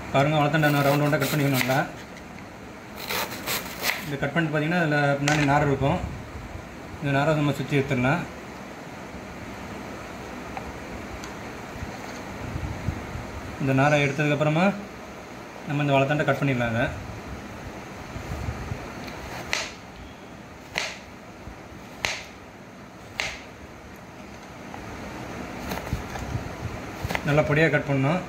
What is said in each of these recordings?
பாருங்கள் வளர்த்தண்டை நான் ரவுண்ட் ரவுண்டாக கட் பண்ணிக்கணும் நல்லா இது கட் பண்ணிட்டு பார்த்தீங்கன்னா அதில் பின்னாடி நார் இருக்கும் இந்த நாரை நம்ம சுற்றி எடுத்துடலாம் இந்த நாரை எடுத்ததுக்கப்புறமா நம்ம இந்த வளர்த்தண்டை கட் பண்ணிடலாம் அதை நல்லா பொடியாக கட் பண்ணணும்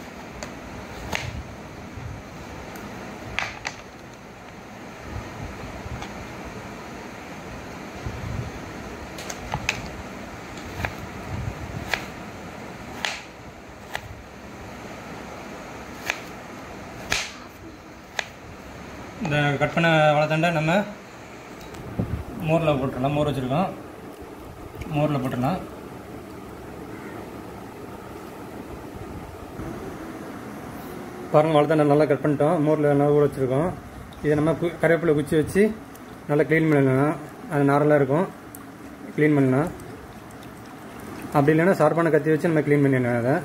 இந்த கட் பண்ண வளர்த்தண்டை நம்ம மோரில் போட்டுடலாம் மோர் வச்சுருக்கோம் மோரில் போட்டுடலாம் பாருங்கள் வளர்த்தண்டை நல்லா கட் பண்ணிட்டோம் மோரில் நல்லா ஊற வச்சுருக்கோம் இதை நம்ம கு கருவேப்பிலை குச்சி வச்சு நல்லா க்ளீன் பண்ணிடலாம் அது நாரெல்லாம் இருக்கும் க்ளீன் பண்ணலாம் அப்படி இல்லைன்னா ஷார்ப்பான கத்தி வச்சு நம்ம க்ளீன் பண்ணிடலாம் அதை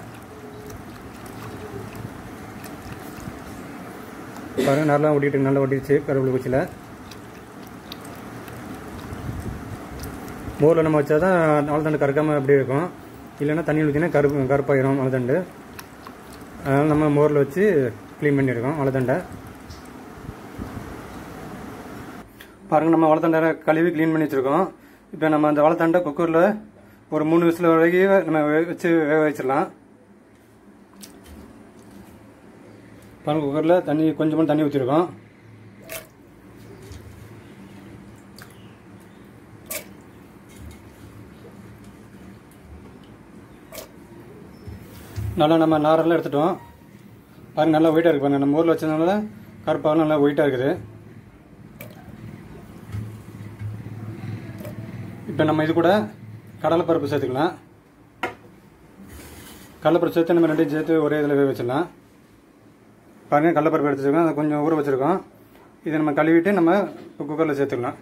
பாருங்க நல்லா ஒட்டிட்டு நல்லா ஒட்டிடுச்சு கருவேப்பிலை குச்சியில் மோரில் நம்ம வச்சா தான் வாழைத்தண்டு கறக்காமல் அப்படி இருக்கும் இல்லைன்னா தண்ணி ஊற்றினா கருப்பு கருப்பாயிரும் வாழைத்தண்டு அதனால் நம்ம மோரில் வச்சு க்ளீன் பண்ணியிருக்கோம் வாழைத்தண்டை பாருங்கள் நம்ம வாழைத்தண்டை கழுவி க்ளீன் பண்ணி வச்சுருக்கோம் இப்போ நம்ம அந்த வாழைத்தண்டை குக்கரில் ஒரு மூணு விசில் வரைக்கும் நம்ம வே- வச்சு வேக வச்சிடலாம் பாருங்கள் குக்கரில் தண்ணி கொஞ்சமாக தண்ணி ஊற்றிருக்கோம் நல்லா நம்ம நாரெல்லாம் எடுத்துட்டோம் பாருங்க நல்லா ஒயிட்டாக இருக்கு பாருங்க நம்ம ஊரில் வச்சதுனால கருப்பாகவும் நல்லா ஒயிட்டாக இருக்குது இப்போ நம்ம இது கூட கடலைப்பருப்பு சேர்த்துக்கலாம் கடலைப்பருப்பு சேர்த்து நம்ம ரெண்டையும் சேர்த்து ஒரே இதில் வேக வச்சிடலாம் பாருங்கள் கடலைப்பருப்பு எடுத்து வச்சுருக்கோம் அதை கொஞ்சம் ஊற வச்சுருக்கோம் இதை நம்ம கழுவிட்டு நம்ம குக்கரில் சேர்த்துக்கலாம்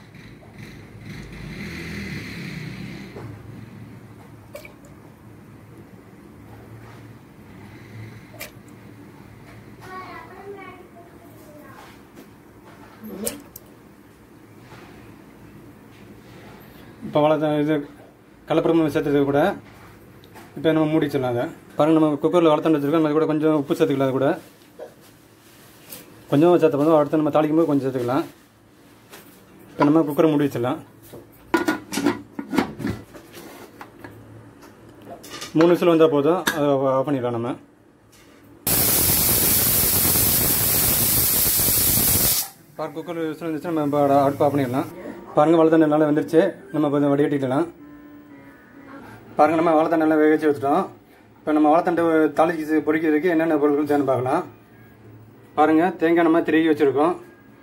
இப்போ வளர்த்த இது கடலப்பருப்பு சேர்த்தது கூட இப்போ நம்ம மூடி வச்சிடலாம் அதை பாருங்கள் நம்ம குக்கரில் வளர்த்தாண்டு வச்சுருக்கோம் அது கூட கொஞ்சம் உப்பு சேர்த்துக்கலாம் அது கூட கொஞ்சம் சேர்த்த போதும் அடுத்து நம்ம தாளிக்கும் போது கொஞ்சம் சேர்த்துக்கலாம் இப்போ நம்ம குக்கரை மூடி வச்சிடலாம் மூணு விசில் வந்தால் போதும் அதை ஆஃப் பண்ணிடலாம் நம்ம பார் குக்கர் விசில் வந்துச்சு நம்ம இப்போ அட- அடுப்பு ஆஃப் பண்ணிடலாம் பாருங்கள் வளர்த்தண்ணை நல்லா வெந்துருச்சு நம்ம இப்போ வடிகட்டிக்கலாம் பாருங்கள் நம்ம வாழைத்தண்டை நல்லா வேக வச்சு வச்சுட்டோம் இப்போ நம்ம வாழைத்தண்டை தாளிக்கு பொரிக்கிறதுக்கு என்னென்ன பொருட்கள் தேவை பார்க்கலாம் பாருங்கள் தேங்காய் நம்ம திருகி வச்சுருக்கோம்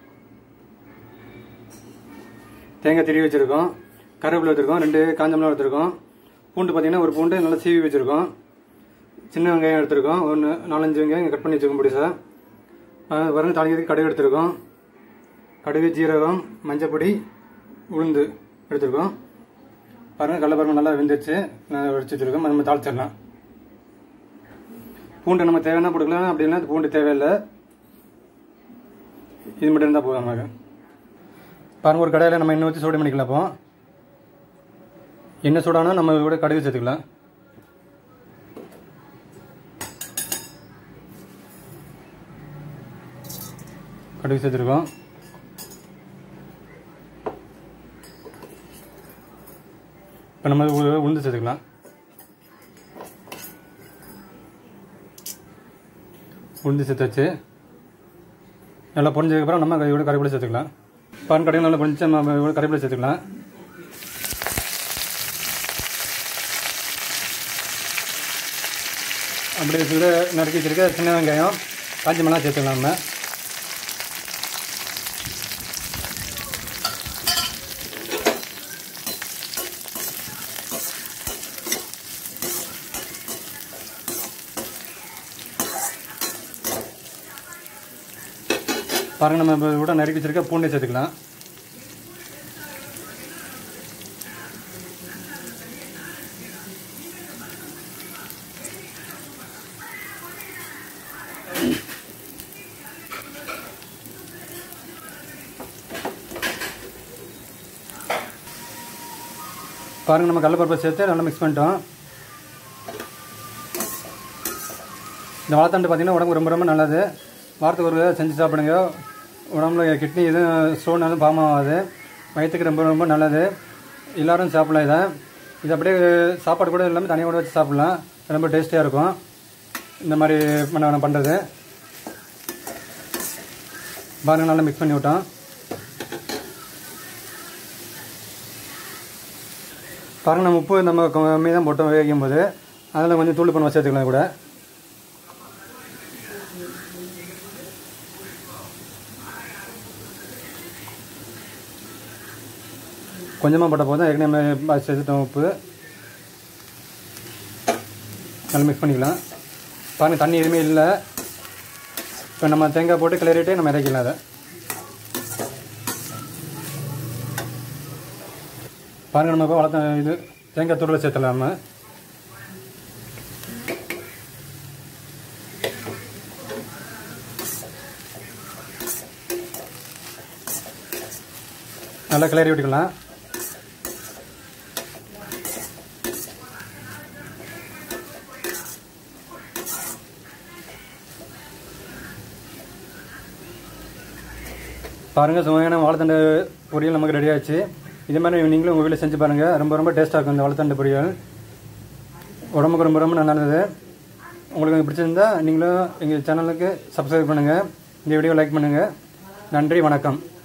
தேங்காய் திருகி வச்சுருக்கோம் கருவேப்பிலை வச்சுருக்கோம் ரெண்டு காஞ்ச மிளகா எடுத்துருக்கோம் பூண்டு பார்த்தீங்கன்னா ஒரு பூண்டு நல்லா சீவி வச்சுருக்கோம் சின்ன வெங்காயம் எடுத்துருக்கோம் ஒன்று நாலஞ்சு வெங்காயம் கட் பண்ணி வச்சுருக்கோம் பிடிச்சா பாருங்கள் தாளிக்கிறதுக்கு கடுகு எடுத்துருக்கோம் கடுகு ஜீரகம் மஞ்சப்பொடி உளுந்து எடுத்துருக்கோம் பாருங்கள் கடலப்பருப்பு நல்லா வெந்துருச்சு நான் வடிச்சு வச்சுருக்கோம் நம்ம தாளிச்சிடலாம் பூண்டு நம்ம தேவைன்னா போட்டுக்கலாம் அப்படின்னா பூண்டு தேவையில்லை இது மட்டும் இருந்தால் போதும் நமக்கு பாருங்கள் ஒரு கடையில் நம்ம எண்ணெய் ஊற்றி சூடு பண்ணிக்கலாம் அப்போ எண்ணெய் சூடானா நம்ம கூட கடுகு சேர்த்துக்கலாம் கடுகு சேர்த்துருக்கோம் இப்போ நம்ம உ- உளுந்து சேர்த்துக்கலாம் உளுந்து சேர்த்தாச்சு நல்லா பொரிஞ்சதுக்கப்புறம் நம்ம இதோட கறிவேப்பிலை சேர்த்துக்கலாம் பான் கடையில் நல்லா பொரிஞ்சு நம்ம இதோட கறிவேப்பிலை சேர்த்துக்கலாம் அப்படியே சுட நறுக்கி வச்சிருக்க சின்ன வெங்காயம் காஞ்சி மிளகா சேர்த்துக்கலாம் நம்ம பாருங்க நம்ம இப்போ கூட நறுக்கி வச்சிருக்க பூண்டை சேர்த்துக்கலாம் பாருங்கள் நம்ம கடலைப்பருப்பை சேர்த்து நல்லா மிக்ஸ் பண்ணிட்டோம் இந்த வாழைத்தண்டு பார்த்தீங்கன்னா உடம்பு ரொம்ப ரொம்ப நல்லது வாரத்துக்கு ஒரு தடவை செஞ்சு சாப்பிடுங்க உடம்புல கிட்னி எதுவும் ஸ்டோன் எதுவும் ஃபார்ம் ஆகாது வயிற்றுக்கு ரொம்ப ரொம்ப நல்லது எல்லாரும் சாப்பிடலாம் இதை இது அப்படியே சாப்பாடு கூட எல்லாமே தனியாக கூட வச்சு சாப்பிடலாம் ரொம்ப டேஸ்டியாக இருக்கும் இந்த மாதிரி பண்ண பண்ணுறது பாருங்க நல்லா மிக்ஸ் பண்ணி விட்டோம் பாருங்க நம்ம உப்பு நம்ம கம்மி தான் போட்டோம் வேகும் போது அதில் கொஞ்சம் தூள் பண்ண சேர்த்துக்கலாம் கூட கொஞ்சமாக போட்ட போதும் ஏற்கனவே சேர்த்துட்டோம் உப்பு நல்லா மிக்ஸ் பண்ணிக்கலாம் பாருங்கள் தண்ணி எதுவுமே இல்லை இப்போ நம்ம தேங்காய் போட்டு கிளறிட்டு நம்ம இறக்கலாம் அதை பாருங்கள் நம்ம இப்போ வளர்த்த இது தேங்காய் துருளை சேர்த்துலாம் நம்ம நல்லா கிளறி விட்டுக்கலாம் பாருங்கள் சுவையான வாழைத்தண்டு பொரியல் நமக்கு ரெடி ஆச்சு இதே மாதிரி நீங்களும் உங்கள் வீட்டில் செஞ்சு பாருங்கள் ரொம்ப ரொம்ப டேஸ்ட்டாக இருக்கும் இந்த வாழைத்தண்டு பொரியல் உடம்புக்கு ரொம்ப ரொம்ப நல்லது உங்களுக்கு பிடிச்சிருந்தா நீங்களும் எங்கள் சேனலுக்கு சப்ஸ்கிரைப் பண்ணுங்கள் இந்த வீடியோ லைக் பண்ணுங்கள் நன்றி வணக்கம்